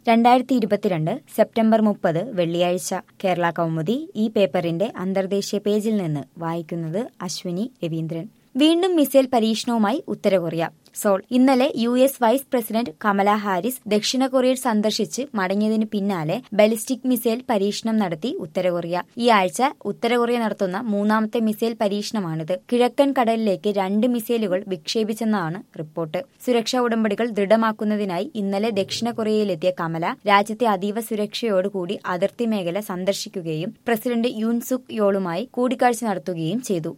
രണ്ടായിരത്തി ഇരുപത്തിരണ്ട് സെപ്റ്റംബർ മുപ്പത് വെള്ളിയാഴ്ച കേരള കൗമുദി ഈ പേപ്പറിന്റെ അന്തർദേശീയ പേജിൽ നിന്ന് വായിക്കുന്നത് അശ്വിനി രവീന്ദ്രൻ വീണ്ടും മിസൈൽ പരീക്ഷണവുമായി ഉത്തര കൊറിയ സോൾ ഇന്നലെ U S vice president Kamala Harris ദക്ഷിണ കൊറിയ സന്ദർശിച്ച് മടങ്ങിയതിനു പിന്നാലെ ബാലിസ്റ്റിക് മിസൈൽ പരീക്ഷണം നടത്തി ഉത്തര കൊറിയ ഈ ആഴ്ച ഉത്തര കൊറിയ നടത്തുന്ന മൂന്നാമത്തെ മിസൈൽ പരീക്ഷണമാണിത് കിഴക്കൻ കടലിലേക്ക് രണ്ട് മിസൈലുകൾ വിക്ഷേപിച്ചെന്നാണ് റിപ്പോർട്ട് സുരക്ഷാ ഉടമ്പടികൾ ദൃഢമാക്കുന്നതിനായി ഇന്നലെ ദക്ഷിണ കൊറിയയിലെത്തിയ കമല രാജ്യത്തെ അതീവ സുരക്ഷയോടുകൂടി അതിർത്തി മേഖല സന്ദർശിക്കുകയും പ്രസിഡന്റ് യൂൻ സുക് യോളുമായി കൂടിക്കാഴ്ച നടത്തുകയും ചെയ്തു